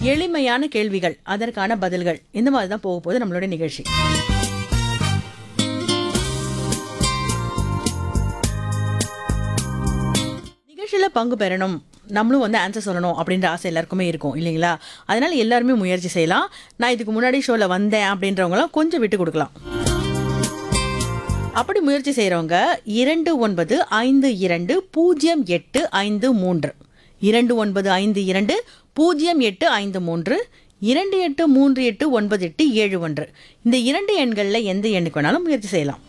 எளிமையான கேள்விகள் அதற்கான பதில்கள் இந்த மாதிரி தான் போக போகுது நம்மளுடைய நிகழ்ச்சி நிகழ்ச்சியில் பங்கு பெறணும் நம்மளும் வந்து ஆன்சர் சொல்லணும் அப்படின்ற ஆசை எல்லாருக்குமே இருக்கும் இல்லைங்களா அதனால எல்லாருமே முயற்சி செய்யலாம் நான் இதுக்கு முன்னாடி ஷோவில் வந்தேன் அப்படின்றவங்களாம் கொஞ்சம் விட்டு கொடுக்கலாம் அப்படி முயற்சி செய்கிறவங்க இரண்டு ஒன்பது ஐந்து இரண்டு பூஜ்ஜியம் எட்டு ஐந்து மூன்று இரண்டு ஒன்பது ஐந்து இரண்டு பூஜ்ஜியம் எட்டு ஐந்து மூன்று இரண்டு எட்டு மூன்று எட்டு ஒன்பது எட்டு ஏழு ஒன்று இந்த இரண்டு எண்களில் எந்த எண்ணுக்கு வேணாலும் முயற்சி செய்யலாம்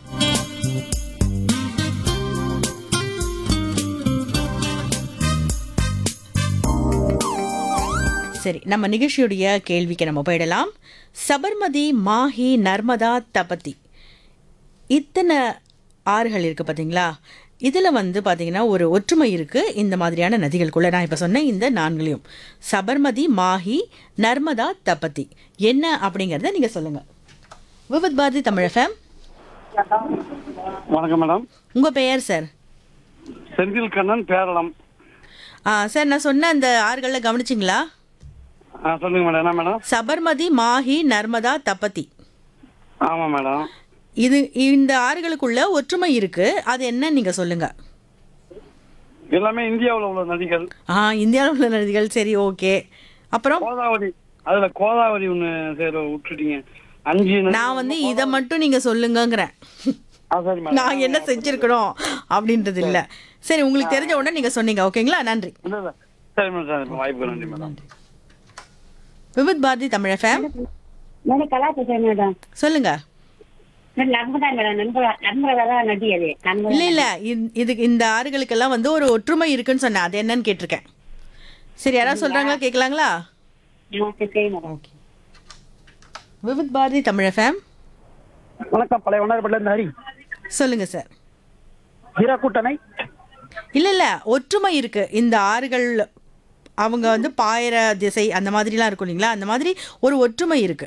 சரி நம்ம நிகழ்ச்சியுடைய கேள்விக்கு நம்ம போயிடலாம் சபர்மதி மாஹி நர்மதா தபதி இத்தனை ஆறுகள் இருக்கு பாத்தீங்களா இதில் வந்து பார்த்தீங்கன்னா ஒரு ஒற்றுமை இருக்கு இந்த மாதிரியான நதிகளுக்குள்ள நான் இப்போ சொன்னேன் இந்த நான்குலையும் சபர்மதி மாஹி நர்மதா தபதி என்ன அப்படிங்கிறத நீங்கள் சொல்லுங்க விபத் பாரதி தமிழ் ஃபேம் வணக்கம் மேடம் உங்கள் பெயர் சார் செந்தில் கண்ணன் பேரளம் ஆ சார் நான் சொன்ன அந்த ஆறுகளில் கவனிச்சிங்களா ஆ சொல்லுங்க மேடம் என்ன மேடம் சபர்மதி மாஹி நர்மதா தபதி ஆமாம் மேடம் இது இந்த ஆறுகளுக்குள்ள ஒற்றுமை இருக்கு அது என்ன நீங்க சொல்லுங்க எல்லாமே இந்தியாவில் உள்ள நதிகள் ஆ இந்தியாவில் உள்ள நதிகள் சரி ஓகே அப்புறம் கோதாவரி அதுல கோதாவரி ஒன்று சரி விட்டுட்டீங்க அஞ்சு நதி- நான் வந்து இதை மட்டும் நீங்க சொல்லுங்கங்கிறேன் ஆ சரி மேடம் நான் என்ன செஞ்சிருக்கணும் அப்படின்றது இல்ல சரி உங்களுக்கு தெரிஞ்ச உடனே நீங்க சொன்னீங்க ஓகேங்களா நன்றி இல்லை இல்லை சரி மேடம் சரி மேடம் வாய்ப்பு நன்றி madam Vividh Bharati Tamil FM madam Kala பேசுறேன் மேடம் சொல்லுங்க மேடம் நர்மதா மேடம் நண்பரா நண்பரதா நதி அது நண்பரா இல்ல இல்ல இந்த- இது இந்த ஆறுகளுக்கெல்லாம் வந்து ஒரு ஒற்றுமை இருக்குன்னு சொன்னேன் அது என்னன்னு கேட்டிருக்கேன் சரி யாராவது சொல்றாங்களா கேட்கலாங்களா ஓகே சரி madam okay Vividh Bharati Tamil FM வணக்கம் பழைய வண்ணாரப்பட்டில இருந்து ஹரி சொல்லுங்க சார் ஹீரா கூட்டணை இல்ல இல்ல ஒற்றுமை இருக்கு இந்த ஆறுகள் அவங்க வந்து பாயிர திசை அந்த மாதிரிலாம் இருக்கும் இல்லைங்களா அந்த மாதிரி ஒரு ஒற்றுமை இருக்கு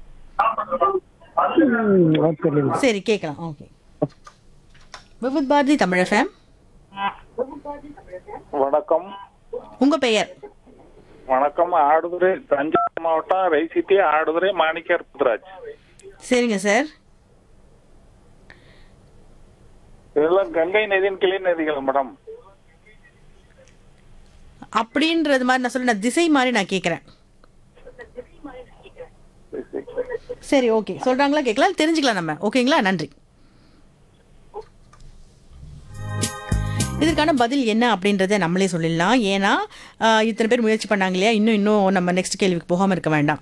சரி கேட்கலாம் ஓகே விவித் பாரதி தமிழ் ஃபேம் வணக்கம் உங்க பெயர் வணக்கம் ஆடுதுறை தஞ்சாவூர் மாவட்டம் ரைசிட்டி ஆடுதுறை மாணிக்கர் புத்ராஜ் சரிங்க சார் இதெல்லாம் கங்கை நதியின் கிளை நதிகள் மேடம் அப்படின்றது மாதிரி நான் சொல்ல திசை மாதிரி நான் கேட்குறேன் சரி ஓகே சொல்றாங்களா கேட்கலாம் தெரிஞ்சுக்கலாம் நம்ம ஓகேங்களா நன்றி இதற்கான பதில் என்ன அப்படின்றத நம்மளே சொல்லிடலாம் ஏன்னா ஆஹ், இத்தனை பேர் முயற்சி பண்ணாங்க இல்லையா இன்னும் இன்னும் நம்ம நெக்ஸ்ட் கேள்விக்கு போகாம இருக்க வேண்டாம்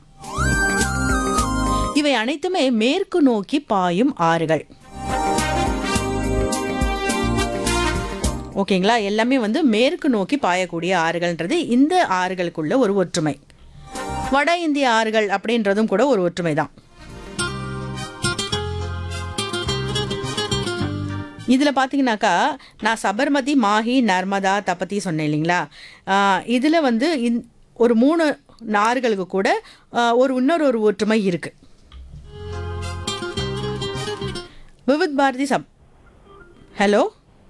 இவை அனைத்துமே மேற்கு நோக்கி பாயும் ஆறுகள் ஓகேங்களா எல்லாமே வந்து மேற்கு நோக்கி பாயக்கூடிய ஆறுகள்ன்றது இந்த ஆறுகளுக்குள்ள ஒரு ஒற்றுமை வட இந்திய ஆறுகள் அப்படின்றதும் கூட ஒரு ஒற்றுமை தான் இதில் பார்த்தீங்கன்னாக்கா நான் சபர்மதி மாஹி நர்மதா தபதி சொன்னேன் இல்லைங்களா இதில் வந்து இந்- ஒரு மூணு ஆறுகளுக்கு கூட ஆஹ், ஒரு இன்னொரு ஒரு ஒற்றுமை இருக்கு விவித் பாரதி சப் ஹலோ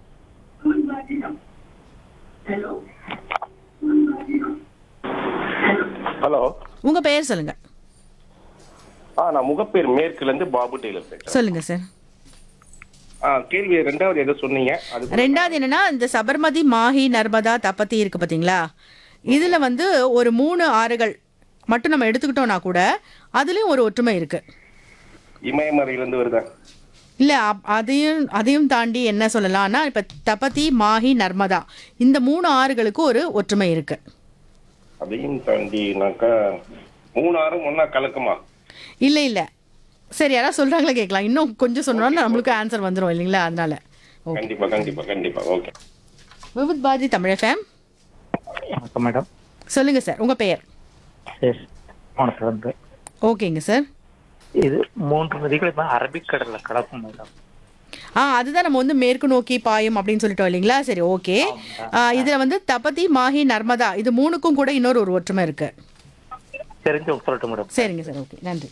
ஹலோ உங்க பெயர் சொல்லுங்க ஆ நான் முகப்பேர் மேற்குல இருந்து பாபு டெய்லர் பேசுறேன் சொல்லுங்க சார் ஆ கேள்வி ரெண்டாவது ஏதோ சொன்னீங்க அது ரெண்டாவது என்னன்னா இந்த சபர்மதி மாஹி நர்மதா தப்பத்தி இருக்கு பாத்தீங்களா இதுல வந்து ஒரு மூணு ஆறுகள் மட்டும் நம்ம எடுத்துக்கிட்டோம்னா கூட அதுலயும் ஒரு ஒற்றுமை இருக்கு இமயமலையில இருந்து வருதா இல்ல அப்- அதையும் அதையும் தாண்டி என்ன சொல்லலாம்னா இப்ப தபதி மாஹி நர்மதா இந்த மூணு ஆறுகளுக்கு ஒரு ஒற்றுமை இருக்கு அதையும் தாண்டினாக்கா மூணு ஆறும் ஒன்னா கலக்குமா இல்ல இல்ல சரி யாராவது சொல்றாங்களா கேட்கலாம் இன்னும் கொஞ்சம் சொன்னோம்னா நம்மளுக்கு ஆன்சர் வந்துரும் இல்லைங்களா அதனால ஓகே கண்டிப்பா கண்டிப்பா கண்டிப்பா ஓகே விவித் பாரதி தமிழ் ஃபேம் வணக்கம் மேடம் சொல்லுங்க சார் உங்க பெயர் எஸ் வணக்கம் ஓகேங்க சார் இது மூன்று நதிகள் தான் அரபிக்கடல்ல கலக்கும் மேடம் ஆ அதுதான் நம்ம வந்து மேற்கு நோக்கி பாயும் அப்படின்னு சொல்லிட்டோம் இல்லைங்களா சரி ஓகே இதுல வந்து தபதி மாஹி நர்மதா இது மூணுக்கும் கூட இன்னொரு ஒரு ஒற்றுமை இருக்கு தெரிஞ்சு சொல்லட்டும் மேடம் சரிங்க சார் ஓகே நன்றி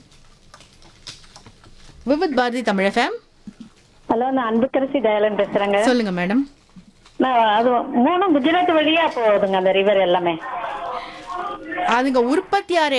விவித் பாரதி தமிழ் ஃபேம் ஹலோ நான் அன்புக்கரசி தயாளன் பேசுறேங்க சொல்லுங்க மேடம் நான் அது மூணும் குஜராத் வழியா போகுதுங்க அந்த ரிவர் எல்லாமே அதுங்க உற்பத்தி ஆறு